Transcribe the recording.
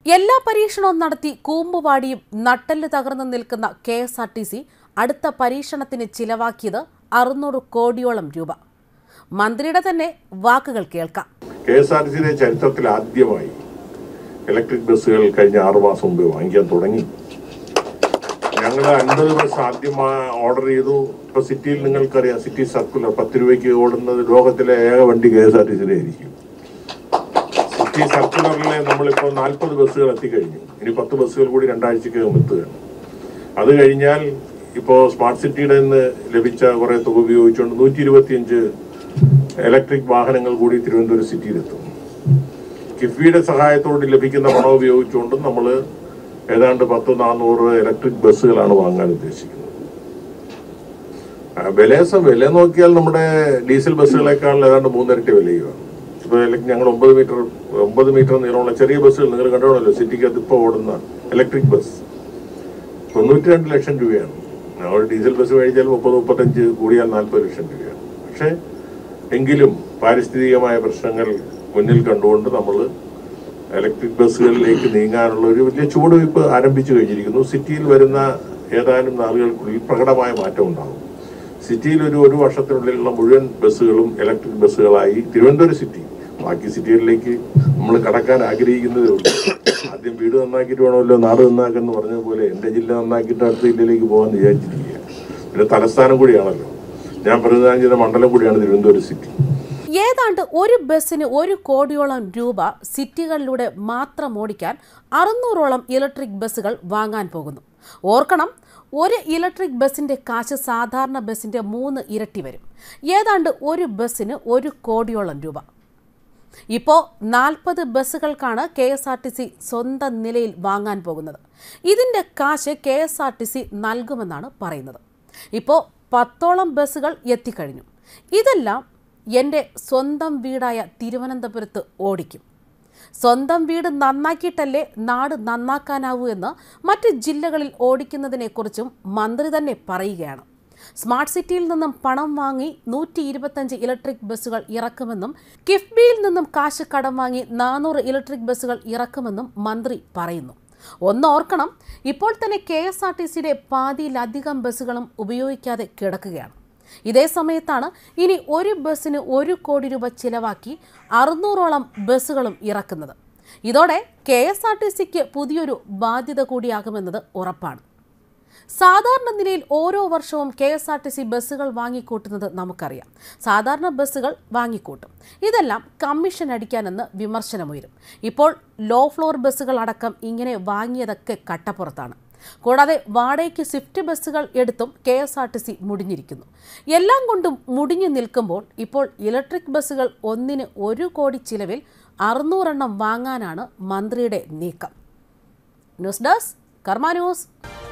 എല്ലാ പരീക്ഷണവും നടത്തി കൂമ്പുപാടിയും നട്ടെല്ല് തകർന്നു നിൽക്കുന്ന K S R T C അടുത്ത പരീക്ഷണത്തിന് ചിലവാക്കിയത് അറുന്നൂറ് കോടിയോളം രൂപ മന്ത്രിയുടെ തന്നെ വാക്കുകൾ കേൾക്കാം കെ എസ് ആർ ടി സിയുടെ ചരിത്രത്തിൽ ആദ്യമായി ഇലക്ട്രിക് ബസ്സുകൾ കഴിഞ്ഞ ആറു മാസം മുമ്പ് വാങ്ങിക്കാൻ തുടങ്ങി ഞങ്ങൾ അൻപത് ബസ് ആദ്യം ഓർഡർ ചെയ്തു ഇപ്പൊ സിറ്റിയിൽ നിങ്ങൾക്കറിയാം സിറ്റി സർക്കുലർ പത്ത് രൂപയ്ക്ക് ഓടുന്നത് ലോകത്തിലെ ഏക വണ്ടി കെ എസ് ആർ ടി സിയുടെ ആയിരിക്കും സിറ്റി സർക്കുലറിൽ നമ്മളിപ്പോൾ നാൽപ്പത് ബസ്സുകൾ എത്തിക്കഴിഞ്ഞു ഇനി പത്ത് ബസ്സുകൾ കൂടി രണ്ടാഴ്ചക്കകം എത്തുകയാണ് അത് കഴിഞ്ഞാൽ ഇപ്പോൾ സ്മാർട്ട് സിറ്റിയുടെ നിന്ന് ലഭിച്ച കുറെ തുക ഉപയോഗിച്ചുകൊണ്ട് നൂറ്റി ഇരുപത്തിയഞ്ച് ഇലക്ട്രിക് വാഹനങ്ങൾ കൂടി തിരുവനന്തപുരം സിറ്റിയിലെത്തും കിഫ്ബിയുടെ സഹായത്തോട് ലഭിക്കുന്ന പണം ഉപയോഗിച്ചുകൊണ്ടും നമ്മൾ ഏതാണ്ട് പത്ത് നാനൂറ് ഇലക്ട്രിക് ബസ്സുകളാണ് വാങ്ങാൻ ഉദ്ദേശിക്കുന്നത് ആ, വില സ- വില നോക്കിയാൽ നമ്മുടെ ഡീസൽ ബസ്സുകളെക്കാൾ ഏതാണ്ട് മൂന്നിരട്ടി വിലയുമാണ് ഇപ്പൊ ഇല- ഞങ്ങൾ ഒമ്പത് മീറ്റർ ഒമ്പത് മീറ്റർ നീളമുള്ള ചെറിയ ബസ്സുകൾ നിങ്ങൾ കണ്ടോണല്ലോ സിറ്റിക്കകത്ത് ഇപ്പോൾ ഓടുന്ന ഇലക്ട്രിക് ബസ് തൊണ്ണൂറ്റി രണ്ട് ലക്ഷം രൂപയാണ് നമ്മൾ ഡീസൽ ബസ് മേടിച്ചാൽ മുപ്പത് മുപ്പത്തഞ്ച് കൂടിയാൽ നാൽപ്പത് ലക്ഷം രൂപയാണ് പക്ഷേ എങ്കിലും പാരിസ്ഥിതികമായ പ്രശ്നങ്ങൾ മുന്നിൽ കണ്ടുകൊണ്ട് നമ്മൾ ഇലക്ട്രിക് ബസ്സുകളിലേക്ക് നീങ്ങാനുള്ള ഒരു വലിയ ചുവടുവയ്പ് ആരംഭിച്ചു കഴിഞ്ഞിരിക്കുന്നു സിറ്റിയിൽ വരുന്ന ഏതാനും നാളുകൾക്കുള്ളിൽ പ്രകടമായ മാറ്റം ഉണ്ടാകും സിറ്റിയിൽ ഒരു ഒരു വർഷത്തിനുള്ളിലുള്ള മുഴുവൻ ബസ്സുകളും ഇലക്ട്രിക് ബസ്സുകളായി തിരുവനന്തപുരം സിറ്റി ബാക്കി സിറ്റികളിലേക്ക് നമ്മൾ കടക്കാൻ ആഗ്രഹിക്കുന്നതേ ഉള്ളൂ ആദ്യം വീട് നന്നാക്കിയിട്ട് വേണമല്ലോ നാട് നന്നാക്കാൻ എന്ന് പറഞ്ഞതുപോലെ എൻ്റെ ജില്ല നന്നാക്കിയിട്ട് അടുത്ത ജില്ലയിലേക്ക് പോകാൻ വിചാരിച്ചിരിക്കുക പിന്നെ തലസ്ഥാനം കൂടിയാണല്ലോ ഞാൻ പ്രതിനിധാനം ചെയ്ത മണ്ഡലം കൂടിയാണ് തിരുവനന്തപുരം സിറ്റി ഏതാണ്ട് ഒരു ബസ്സിന് ഒരു കോടിയോളം രൂപ സിറ്റികളിലൂടെ മാത്രം ഓടിക്കാൻ അറുന്നൂറോളം ഇലക്ട്രിക് ബസ്സുകൾ വാങ്ങാൻ പോകുന്നു ഓർക്കണം ഒരു ഇലക്ട്രിക് ബസ്സിന്റെ കാശ് സാധാരണ ബസ്സിന്റെ മൂന്ന് ഇരട്ടി വരും ഏതാണ്ട് ഒരു ബസ്സിന് ഒരു കോടിയോളം രൂപ ഇപ്പോൾ നാൽപ്പത് ബസ്സുകൾക്കാണ് K S R T C സ്വന്തം നിലയിൽ വാങ്ങാൻ പോകുന്നത് ഇതിൻ്റെ കാശ് K S R T C നൽകുമെന്നാണ് പറയുന്നത് ഇപ്പോൾ പത്തോളം ബസ്സുകൾ എത്തിക്കഴിഞ്ഞു ഇതെല്ലാം എൻ്റെ സ്വന്തം വീടായ തിരുവനന്തപുരത്ത് ഓടിക്കും സ്വന്തം വീട് നന്നാക്കിയിട്ടല്ലേ നാട് നന്നാക്കാനാവൂ എന്ന് മറ്റ് ജില്ലകളിൽ ഓടിക്കുന്നതിനെക്കുറിച്ചും മന്ത്രി തന്നെ പറയുകയാണ് സ്മാർട്ട് സിറ്റിയിൽ നിന്നും പണം വാങ്ങി നൂറ്റി ഇരുപത്തഞ്ച് ഇലക്ട്രിക് ബസ്സുകൾ ഇറക്കുമെന്നും കിഫ്ബിയിൽ നിന്നും കാശ് കടം വാങ്ങി നാനൂറ് ഇലക്ട്രിക് ബസ്സുകൾ ഇറക്കുമെന്നും മന്ത്രി പറയുന്നു ഒന്നോർക്കണം ഇപ്പോൾ തന്നെ കെ എസ് ആർ ടി സിയുടെ പാതിയിലധികം ബസ്സുകളും ഉപയോഗിക്കാതെ കിടക്കുകയാണ് ഇതേ സമയത്താണ് ഇനി ഒരു ബസ്സിന് ഒരു കോടി രൂപ ചിലവാക്കി അറുന്നൂറോളം ബസ്സുകളും ഇറക്കുന്നത് ഇതോടെ കെ എസ് ആർ ടി സിക്ക് പുതിയൊരു ബാധ്യത കൂടിയാകുമെന്നത് ഉറപ്പാണ് സാധാരണ നിലയിൽ ഓരോ വർഷവും K S R T C ബസ്സുകൾ വാങ്ങിക്കൂട്ടുന്നത് നമുക്കറിയാം സാധാരണ ബസ്സുകൾ വാങ്ങിക്കൂട്ടും ഇതെല്ലാം കമ്മീഷൻ അടിക്കാനെന്ന് വിമർശനമുയരും ഇപ്പോൾ ലോ ഫ്ലോർ ബസ്സുകൾ അടക്കം ഇങ്ങനെ വാങ്ങിയതൊക്കെ കട്ടപ്പുറത്താണ് കൂടാതെ വാടകയ്ക്ക് സ്വിഫ്റ്റ് ബസ്സുകൾ എടുത്തും K S R T C മുടിഞ്ഞിരിക്കുന്നു എല്ലാം കൊണ്ടും മുടിഞ്ഞു നിൽക്കുമ്പോൾ ഇപ്പോൾ ഇലക്ട്രിക് ബസ്സുകൾ ഒന്നിന് ഒരു കോടി ചിലവിൽ അറുന്നൂറെണ്ണം വാങ്ങാനാണ് മന്ത്രിയുടെ നീക്കം ന്യൂസ് ഡെസ്ക് കർമ്മ ന്യൂസ്